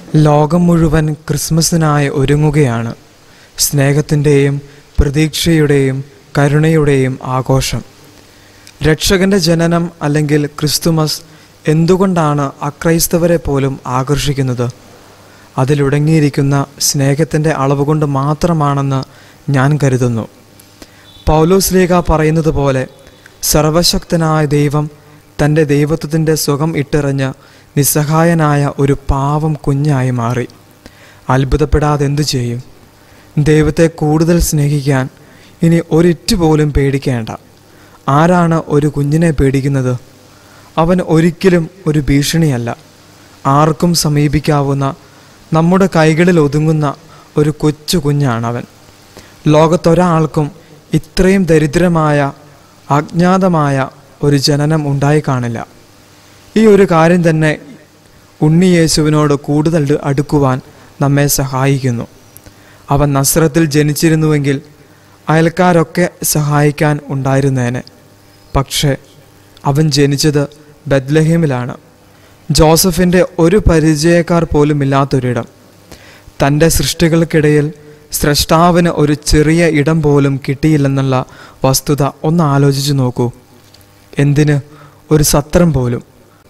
ലോകം മുഴുവൻ ക്രിസ്മസിനായി ഒരുങ്ങുകയാണ് സ്നേഹത്തിൻ്റെയും പ്രതീക്ഷയുടെയും കരുണയുടെയും ആഘോഷം രക്ഷകന്റെ ജനനം അല്ലെങ്കിൽ ക്രിസ്തുമസ് എന്തുകൊണ്ടാണ് അക്രൈസ്തവരെ പോലും ആകർഷിക്കുന്നത് അതിലുടങ്ങിയിരിക്കുന്ന സ്നേഹത്തിൻ്റെ അളവ് കൊണ്ട് മാത്രമാണെന്ന് ഞാൻ കരുതുന്നു പൗലോസ് ലീഗ പറയുന്നത് പോലെ സർവശക്തനായ ദൈവം തൻ്റെ ദൈവത്വത്തിൻ്റെ സുഖം ഇട്ടെറിഞ്ഞ് നിസ്സഹായനായ ഒരു പാവം കുഞ്ഞായി മാറി അത്ഭുതപ്പെടാതെ എന്തു ചെയ്യും ദൈവത്തെ കൂടുതൽ സ്നേഹിക്കാൻ ഇനി ഒരിറ്റ് പോലും പേടിക്കേണ്ട ആരാണ് ഒരു കുഞ്ഞിനെ പേടിക്കുന്നത് അവൻ ഒരിക്കലും ഒരു ഭീഷണിയല്ല ആർക്കും സമീപിക്കാവുന്ന നമ്മുടെ കൈകളിൽ ഒതുങ്ങുന്ന ഒരു കൊച്ചു കുഞ്ഞാണവൻ ലോകത്തൊരാൾക്കും ഇത്രയും ദരിദ്രമായ അജ്ഞാതമായ ഒരു ജനനം ഉണ്ടായി കാണില്ല ഈ ഒരു കാര്യം തന്നെ ഉണ്ണിയേശുവിനോട് കൂടുതൽ അടുക്കുവാൻ നമ്മെ സഹായിക്കുന്നു അവൻ നസ്രത്തിൽ ജനിച്ചിരുന്നുവെങ്കിൽ അയൽക്കാരൊക്കെ സഹായിക്കാൻ ഉണ്ടായിരുന്നേനെ പക്ഷേ അവൻ ജനിച്ചത് ബദ്ലഹീമിലാണ് ജോസഫിൻ്റെ ഒരു പരിചയക്കാർ പോലും ഇല്ലാത്തൊരിടം തൻ്റെ സൃഷ്ടികൾക്കിടയിൽ സ്രഷ്ടാവിന് ഒരു ചെറിയ ഇടം പോലും കിട്ടിയില്ലെന്നുള്ള വസ്തുത ഒന്ന് ആലോചിച്ചു നോക്കൂ എന്തിന് ഒരു സത്രം പോലും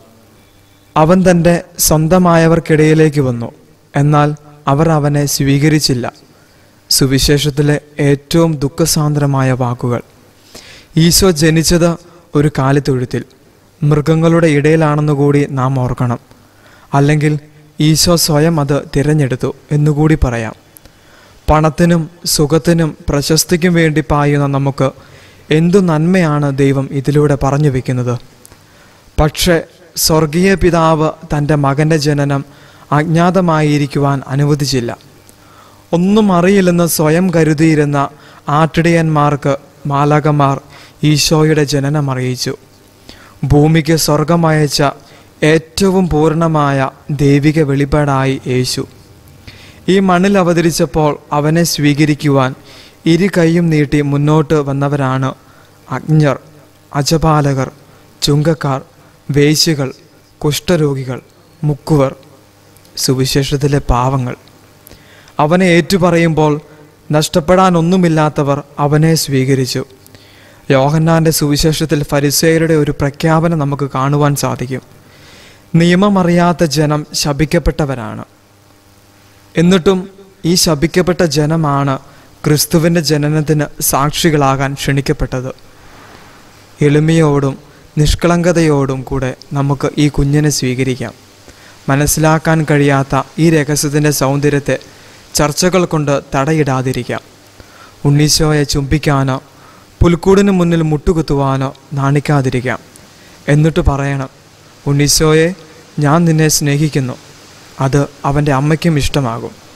അവൻ തൻ്റെ സ്വന്തമായവർക്കിടയിലേക്ക് വന്നു എന്നാൽ അവർ അവനെ സ്വീകരിച്ചില്ല സുവിശേഷത്തിലെ ഏറ്റവും ദുഃഖസാന്ദ്രമായ വാക്കുകൾ ഈശോ ജനിച്ചത് ഒരു കാലിത്തൊഴുത്തിൽ മൃഗങ്ങളുടെ ഇടയിലാണെന്നുകൂടി നാം ഓർക്കണം അല്ലെങ്കിൽ ഈശോ സ്വയം അത് തിരഞ്ഞെടുത്തു എന്നുകൂടി പറയാം പണത്തിനും സുഖത്തിനും പ്രശസ്തിക്കും വേണ്ടി പായുന്ന നമുക്ക് എന്തു നന്മയാണ് ദൈവം ഇതിലൂടെ പറഞ്ഞു വെക്കുന്നത് പക്ഷേ സ്വർഗീയ പിതാവ് തൻ്റെ മകൻ്റെ ജനനം അജ്ഞാതമായിരിക്കുവാൻ അനുവദിച്ചില്ല ഒന്നും അറിയില്ലെന്ന് സ്വയം കരുതിയിരുന്ന ആട്ടിടയന്മാർക്ക് മാലകമാർ ഈശോയുടെ ജനനം അറിയിച്ചു ഭൂമിക്ക് സ്വർഗമയച്ച ഏറ്റവും പൂർണ്ണമായ ദൈവിക വെളിപാടായി യേശു ഈ മണ്ണിൽ അവതരിച്ചപ്പോൾ അവനെ സ്വീകരിക്കുവാൻ ഇരു കൈയും നീട്ടി മുന്നോട്ട് വന്നവരാണ് അജ്ഞർ അജപാലകർ ചുങ്കക്കാർ വേശ്യകൾ കുഷ്ഠരോഗികൾ മുക്കുവർ സുവിശേഷത്തിലെ പാവങ്ങൾ അവനെ ഏറ്റുപറയുമ്പോൾ നഷ്ടപ്പെടാനൊന്നുമില്ലാത്തവർ അവനെ സ്വീകരിച്ചു യോഹന്നാന്റെ സുവിശേഷത്തിൽ ഫരിസേയരുടെ ഒരു പ്രഖ്യാപനം നമുക്ക് കാണുവാൻ സാധിക്കും നിയമമറിയാത്ത ജനം ശപിക്കപ്പെട്ടവരാണ് എന്നിട്ടും ഈ ശപിക്കപ്പെട്ട ജനമാണ് ക്രിസ്തുവിൻ്റെ ജനനത്തിന് സാക്ഷികളാകാൻ ക്ഷണിക്കപ്പെട്ടത് എളിമയോടും നിഷ്കളങ്കതയോടും കൂടെ നമുക്ക് ഈ കുഞ്ഞിനെ സ്വീകരിക്കാം മനസ്സിലാക്കാൻ കഴിയാത്ത ഈ രഹസ്യത്തിൻ്റെ സൗന്ദര്യത്തെ ചർച്ചകൾ കൊണ്ട് തടയിടാതിരിക്കാം ഉണ്ണീശോയെ ചുംബിക്കാനോ പുൽക്കൂടിന് മുന്നിൽ മുട്ടുകുത്തുവാനോ നാണിക്കാതിരിക്കാം എന്നിട്ട് പറയണം ഉണ്ണീശോയെ ഞാൻ നിന്നെ സ്നേഹിക്കുന്നു അത് അവൻ്റെ അമ്മയ്ക്കും ഇഷ്ടമാകും